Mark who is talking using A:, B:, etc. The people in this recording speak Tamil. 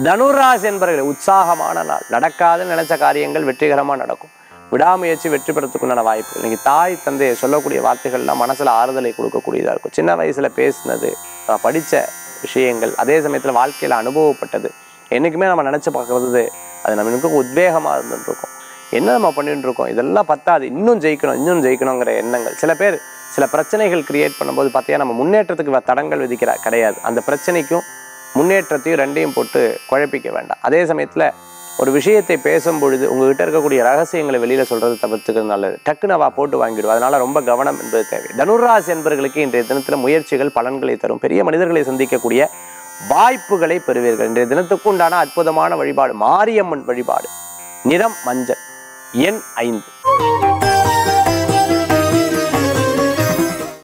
A: தனுராசி என்பவர்கள் உற்சாகமான நாள் நடக்காதுன்னு நினைச்ச காரியங்கள் வெற்றிகரமாக நடக்கும் விடாமுயற்சி வெற்றி பெறத்துக்குண்டான வாய்ப்பு இன்னைக்கு தாய் தந்தையை சொல்லக்கூடிய வார்த்தைகள்லாம் மனசுல ஆறுதலை கொடுக்கக்கூடியதாக இருக்கும் சின்ன வயசுல பேசினது அஹ் படிச்ச விஷயங்கள் அதே சமயத்துல வாழ்க்கையில அனுபவப்பட்டது என்னைக்குமே நம்ம நினைச்சு பார்க்கறது அது நமக்கு உத்வேகமா இருந்துட்டு இருக்கும் என்ன நம்ம பண்ணிட்டு இருக்கோம் இதெல்லாம் பத்தாது இன்னும் ஜெயிக்கணும் இன்னும் ஜெயிக்கணுங்கிற எண்ணங்கள் சில பேர் சில பிரச்சனைகள் கிரியேட் பண்ணும்போது பார்த்தீங்கன்னா நம்ம முன்னேற்றத்துக்கு வ- தடங்கள் விதிக்கிற கிடையாது அந்த பிரச்சனைக்கும் முன்னேற்றத்தையும் ரெண்டையும் போட்டு குழப்பிக்க வேண்டாம் அதே சமயத்தில் ஒரு விஷயத்தை பேசும் பொழுது உங்ககிட்ட இருக்கக்கூடிய ரகசியங்களை வெளியில சொல்றது தவிர்த்துக்கிறது நல்லது டக்குன்னு அவ போட்டு வாங்கிடுவோம் அதனால ரொம்ப கவனம் என்பது தேவை தனுராசி என்பவர்களுக்கு இன்றைய தினத்துல முயற்சிகள் பலன்களை தரும் பெரிய மனிதர்களை சந்திக்கக்கூடிய வாய்ப்புகளை பெறுவீர்கள் இன்றைய தினத்துக்கு உண்டான அற்புதமான வழிபாடு மாரியம்மன் வழிபாடு நிறம் மஞ்சள் எண் ஐந்து